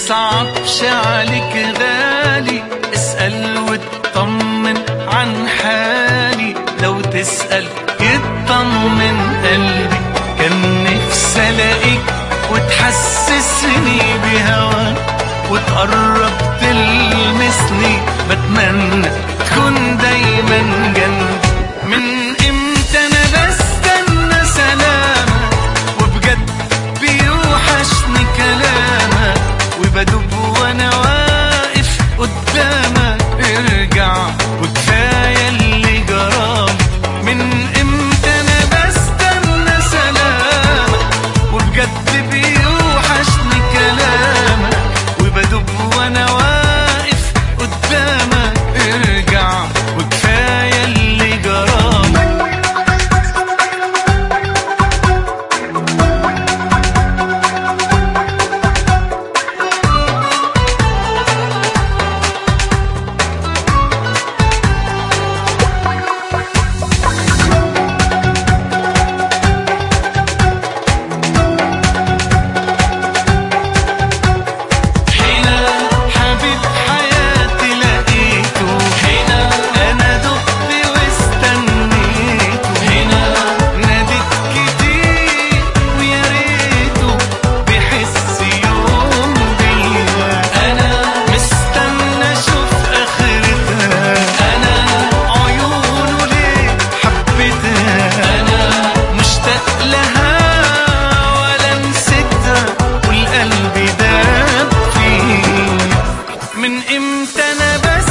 يصعبش عليك غالي اسأل واطمن عن حالي لو تسأل يطمن قلبي كان نفسي الاقيك وتحسسني بهواك وتقرب تلمسني بتمنى تكون دايما جنبي من امتى انا بستنى سلامك وبجد بيوحشني كلامك وبدوب وانا واقف قدامك ارجع وكفايه اللي جرالي من امتى انا بستنى سلامك وبجد بيوحشني كلامك وبدوب وانا واقف قدامك ارجع وكفايه اللي جرالي هنا حبيب حياتي لقيته هنا انا دقت واستنيته هنا ناديت كتير ويا ريته بيحس يوم بيا انا مستنى اشوف اخرتها انا عيونه ليه حبيتها انا مشتاق لها ولا نسيتها والقلب داب فيه من امتى انا بس